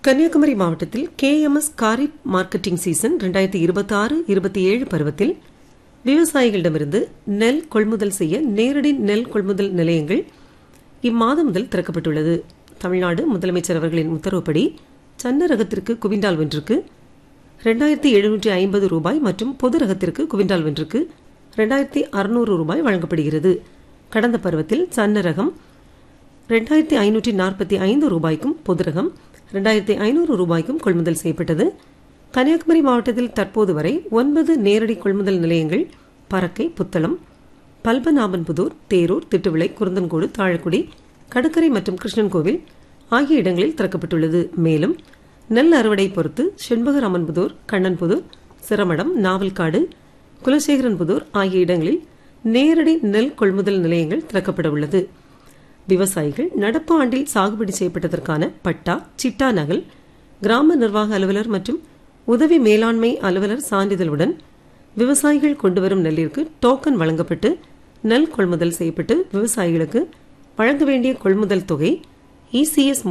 கன்னியாகுமரி மாவட்டத்தில் KMS kharif marketing season ரெண்டாயிரத்தி இருபத்தி ஆறு இருபத்தி ஏழு பருவத்தில் விவசாயிகளிடமிருந்து நெல் கொள்முதல் செய்ய நேரடி நெல் கொள்முதல் நிலையங்கள் இம்மாதம் முதல் திறக்கப்பட்டுள்ளது தமிழ்நாடு முதலமைச்சர் அவர்களின் உத்தரவுப்படி சன்ன ரகத்திற்கு குவிண்டால் ஒன்றுக்கு ரெண்டாயிரத்தி எழுநூற்றி ஐம்பது ரூபாய் மற்றும் பொது ரகத்திற்கு குவிண்டால் ஒன்றுக்கு ரெண்டாயிரத்தி அறுநூறு ரூபாய் வழங்கப்படுகிறது கடந்த பருவத்தில் சன்ன ரகம் ரெண்டாயிரத்தி ஐநூற்றி நாற்பத்தி ஐந்து ரூபாய்க்கும் பொது ரகம் ரெண்டாயிரத்தி ஐநூறு ரூபாய்க்கும் கொள்முதல் செய்யப்பட்டது கன்னியாகுமரி மாவட்டத்தில் தற்போது வரை ஒன்பது நேரடி கொள்முதல் நிலையங்கள் பறக்கை புத்தளம் பல்பநாபன்புதூர் தேரூர் திட்டுவிளை குருந்தன்கோடு தாழக்குடி கடற்கரை மற்றும் கிருஷ்ணன்கோவில் ஆகிய இடங்களில் திறக்கப்பட்டுள்ளது மேலும் நெல் அறுவடை பொறுத்து செண்பகராமன்புதூர் கண்ணன்புதூர் சிரமடம் நாவல்காடு குலசேகரன்புதூர் ஆகிய இடங்களில் நேரடி நெல் கொள்முதல் நிலையங்கள் திறக்கப்பட உள்ளது விவசாயிகள் நடப்பு ஆண்டில் சாகுபடி செய்யப்பட்டதற்கான பட்டா சிட்டா நகல் கிராம நிர்வாக அலுவலர் மற்றும் உதவி மேலாண்மை அலுவலர் சான்றிதழுடன் விவசாயிகள் கொண்டுவரும் நெல்லிற்கு டோக்கன் வழங்கப்பட்டு நெல் கொள்முதல் செய்யப்பட்டு விவசாயிகளுக்கு வழங்க வேண்டிய கொள்முதல் தொகை இசிஎஸ்